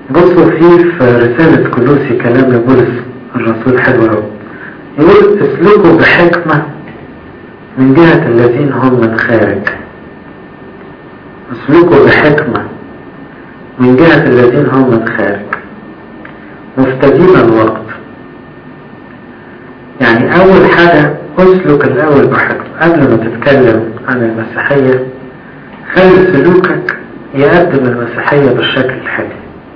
بصوا في في رسالة كلوسي كلام لبولس الرسول حلو قوي يقول اسلكوا بحكمة من جهة الذين هم من خارج اسلكوا بحكمة من جهة الذين هم من خارج مفتدين الوقت يعني أول حاجة اسلك الأول بحكمة قبل ما تتكلم عن المسيحية خلي سلوكك يقدم المسيحية بالشكل الحلو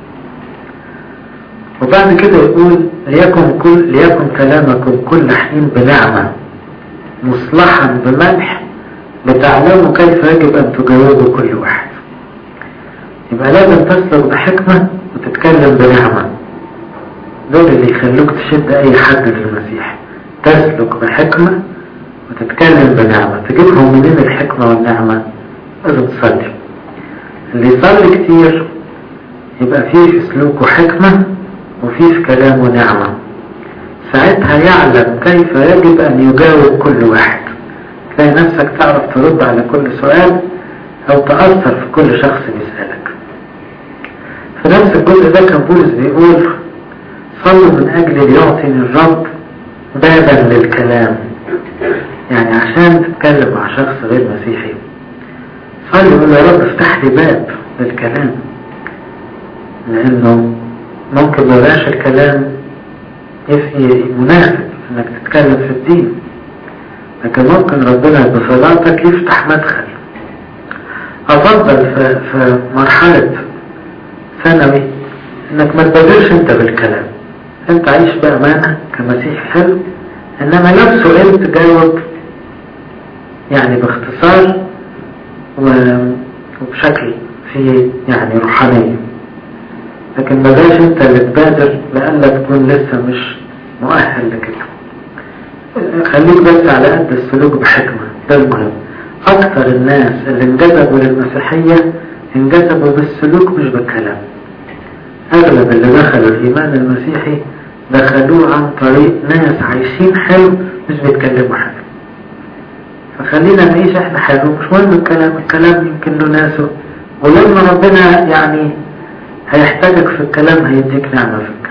وبعد كده يقول ليكن كل ليكن كلامكم كل حين بنعمة مصلحا بمدح لتعلموا كيف يجب أن تجاوبوا كل واحد يبقى لازم تسلك بحكمة وتتكلم بنعمة دول اللي يخلوك تشد أي حد للمسيح تسلك بحكمة وتتكلم بنعمة تجيبهم منين الحكمة والنعمة لازم تصلي اللي يصلي كتير يبقى فيه في سلوكه حكمة وفيه في كلامه نعمة ساعتها يعلم كيف يجب أن يجاوب كل واحد تلاقي نفسك تعرف ترد على كل سؤال أو تأثر في كل شخص بيسألك في نفس الجزء ده كان بولس بيقول صلوا من أجل ليعطيني الرب بابا للكلام يعني عشان تتكلم مع شخص غير مسيحي صلي قول يا رب افتح لي باب للكلام لأنه ممكن مبقاش الكلام يفي مناسب انك تتكلم في الدين لكن ممكن ربنا بصلاتك يفتح مدخل افضل في, في مرحلة ثانوي انك ما تبادرش انت بالكلام انت عيش بأمانة كمسيح حلو انما لو سئلت جاوب يعني باختصار وبشكل فيه يعني روحانية لكن بلاش انت اللي تبادر لأنك تكون لسه مش مؤهل لكده خليك بس على قد السلوك بحكمة ده المهم أكثر الناس اللي انجذبوا للمسيحية انجذبوا بالسلوك مش بالكلام أغلب اللي دخلوا الإيمان المسيحي دخلوه عن طريق ناس عايشين حلو مش بيتكلموا حلو فخلينا نعيش احنا حلو مش مهم الكلام الكلام يمكن له ناسه ولما ربنا يعني هيحتاجك في الكلام هيديك نعمة في الكلام